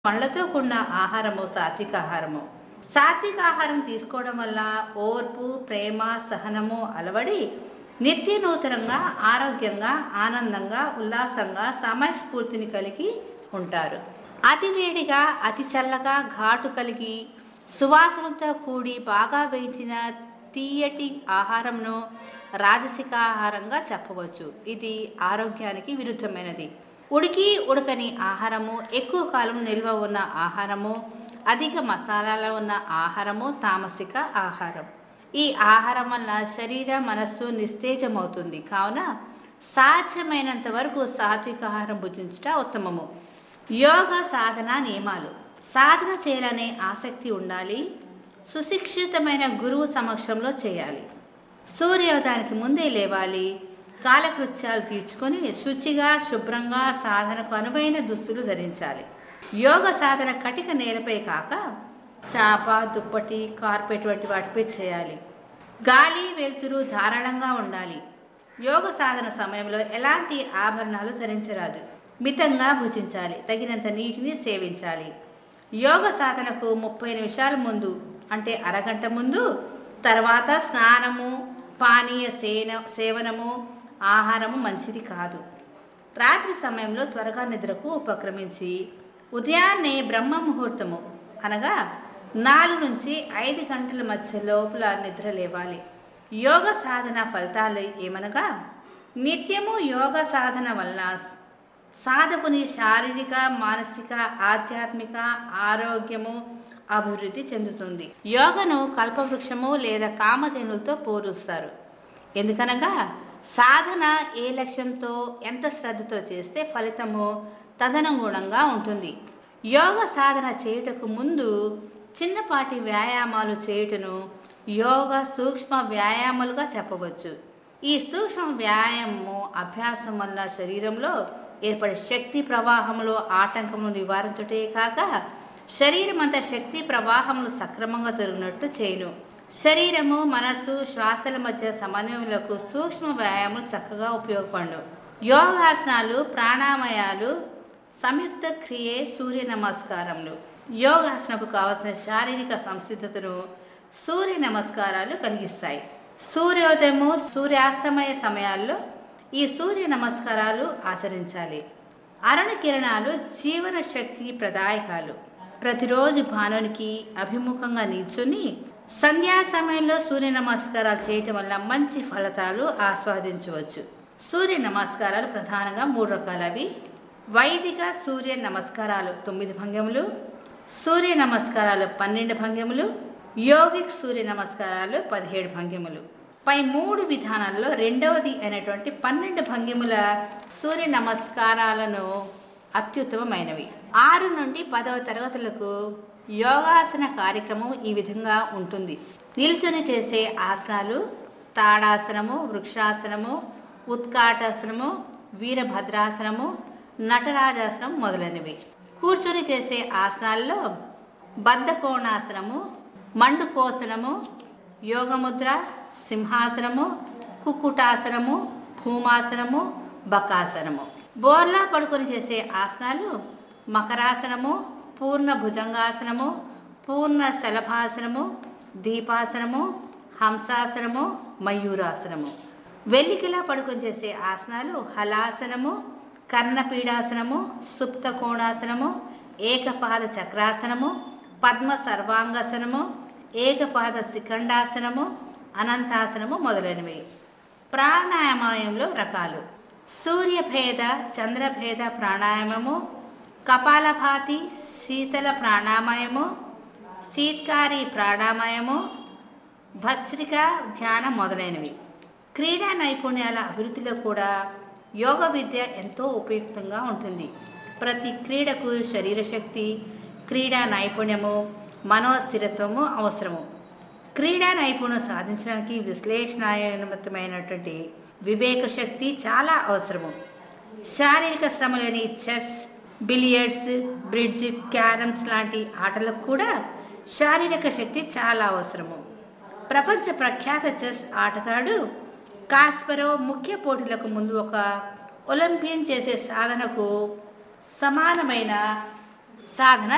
పండ్లతో కూడిన ఆహారము సాత్విక ఆహారము సాత్విక ఆహారం తీసుకోవడం వల్ల ఓర్పు ప్రేమ సహనము అలవడి నిత్య నూతనంగా ఆరోగ్యంగా ఆనందంగా ఉల్లాసంగా సమయస్ఫూర్తిని కలిగి ఉంటారు అతి వేడిగా అతి చల్లగా ఘాటు కలిగి సువాసనతో కూడి బాగా వేయించిన తీయటి ఆహారంను రాజసిక ఆహారంగా చెప్పవచ్చు ఇది ఆరోగ్యానికి విరుద్ధమైనది ఉడికి ఉడకని ఆహారము ఎక్కువ కాలం నిల్వ ఉన్న ఆహారము అధిక మసాలాలు ఉన్న ఆహారము తామసిక ఆహారం ఈ ఆహారం వల్ల శరీర మనస్సు నిస్తేజమవుతుంది కావున సాధ్యమైనంత వరకు సాత్విక ఆహారం భుజించుట ఉత్తమము యోగ సాధన నియమాలు సాధన చేయాలనే ఆసక్తి ఉండాలి సుశిక్షితమైన గురువు సమక్షంలో చేయాలి సూర్యోదయానికి ముందే లేవాలి కాలకృత్యాలు తీర్చుకొని శుచిగా శుభ్రంగా సాధనకు అనువైన దుస్తులు ధరించాలి యోగ సాధన కటిక నేలపై కాక చాప దుప్పటి కార్పెట్ వంటి వాటిపై చేయాలి గాలి వెలుతురు ధారాళంగా ఉండాలి యోగ సాధన సమయంలో ఎలాంటి ఆభరణాలు ధరించరాదు మితంగా భుజించాలి తగినంత నీటిని సేవించాలి యోగ సాధనకు ముప్పై నిమిషాల ముందు అంటే అరగంట ముందు తర్వాత స్నానము పానీయ సేన సేవనము ఆహారము మంచిది కాదు రాత్రి సమయంలో త్వరగా నిద్రకు ఉపక్రమించి ఉదయాన్నే బ్రహ్మ ముహూర్తము అనగా నాలుగు నుంచి ఐదు గంటల మధ్య లోపల నిద్ర లేవాలి యోగ సాధన ఫలితాలు ఏమనగా నిత్యము యోగ సాధన వల్ల సాధకుని శారీరక మానసిక ఆధ్యాత్మిక ఆరోగ్యము అభివృద్ధి చెందుతుంది యోగను కల్పవృక్షము లేదా కామధేనులతో పోలుస్తారు ఎందుకనగా సాధన ఏ లక్ష్యంతో ఎంత శ్రద్ధతో చేస్తే ఫలితము తదనుగుణంగా ఉంటుంది యోగ సాధన చేయుటకు ముందు చిన్నపాటి వ్యాయామాలు చేయుటను యోగ సూక్ష్మ వ్యాయామాలుగా చెప్పవచ్చు ఈ సూక్ష్మ వ్యాయామము అభ్యాసం వల్ల శరీరంలో ఏర్పడే శక్తి ప్రవాహంలో ఆటంకమును నివారించుటే కాక శరీరం అంతా శక్తి ప్రవాహములు సక్రమంగా జరిగినట్టు చేయును శరీరము మనస్సు శ్వాసల మధ్య సమన్వయములకు సూక్ష్మ వ్యాయామాలు చక్కగా ఉపయోగపడు యోగాసనాలు ప్రాణామయాలు సంయుక్త క్రియే సూర్య నమస్కారములు యోగాసనకు కావలసిన శారీరక సంసిద్ధతను సూర్య నమస్కారాలు కలిగిస్తాయి సూర్యోదయము సూర్యాస్తమయ సమయాల్లో ఈ సూర్య నమస్కారాలు ఆచరించాలి అరుణ కిరణాలు జీవన శక్తి ప్రదాయకాలు ప్రతిరోజు భానునికి అభిముఖంగా నిల్చుని సంధ్యా సమయంలో సూర్య నమస్కారాలు చేయటం వల్ల మంచి ఫలితాలు ఆస్వాదించవచ్చు సూర్య నమస్కారాలు ప్రధానంగా మూడు రకాలవి వైదిక సూర్య నమస్కారాలు తొమ్మిది భంగములు సూర్య నమస్కారాలు పన్నెండు భంగములు యోగిక్ సూర్య నమస్కారాలు పదిహేడు భంగిములు పై మూడు విధానాల్లో రెండవది అయినటువంటి పన్నెండు భంగిముల సూర్య నమస్కారాలను అత్యుత్తమమైనవి ఆరు నుండి పదవ తరగతులకు యోగాసన కార్యక్రమం ఈ విధంగా ఉంటుంది నిల్చొని చేసే ఆసనాలు తాడాసనము వృక్షాసనము ఉత్కాటాసనము వీరభద్రాసనము నటరాజాసనం మొదలైనవి కూర్చొని చేసే ఆసనాల్లో బద్ధకోణాసనము మండుకోసనము యోగముద్ర సింహాసనము కుక్కుటాసనము భూమాసనము బకాసనము బోర్లా పడుకొని చేసే ఆసనాలు మకరాసనము పూర్ణ భుజంగాసనము పూర్ణ శలభాసనము దీపాసనము హంసాసనము మయూరాసనము వెల్లికిలా పడుకొని చేసే ఆసనాలు హలాసనము కర్ణపీడాసనము సుప్త కోణాసనము ఏకపాద చక్రాసనము పద్మ సర్వాంగాసనము ఏకపాద శిఖండాసనము అనంతాసనము మొదలైనవి ప్రాణాయామంలో రకాలు సూర్యభేద చంద్రభేద ప్రాణాయామము కపాలభాతి శీతల ప్రాణాయామము శీత్కారి ప్రాణాయామము భస్త్రిక ధ్యానం మొదలైనవి క్రీడా నైపుణ్యాల అభివృద్ధిలో కూడా యోగ విద్య ఎంతో ఉపయుక్తంగా ఉంటుంది ప్రతి క్రీడకు శరీర శక్తి క్రీడా నైపుణ్యము మనోస్థిరత్వము అవసరము క్రీడా నైపుణ్యం సాధించడానికి విశ్లేషణాత్మకమైనటువంటి వివేక శక్తి చాలా అవసరము శారీరక శ్రమ లేని చెస్ బిలియర్డ్స్ బ్రిడ్జ్ క్యారమ్స్ లాంటి ఆటలకు కూడా శారీరక శక్తి చాలా అవసరము ప్రపంచ ప్రఖ్యాత చెస్ ఆటగాడు కాస్పరో ముఖ్య పోటీలకు ముందు ఒక ఒలింపియన్ చేసే సాధనకు సమానమైన సాధన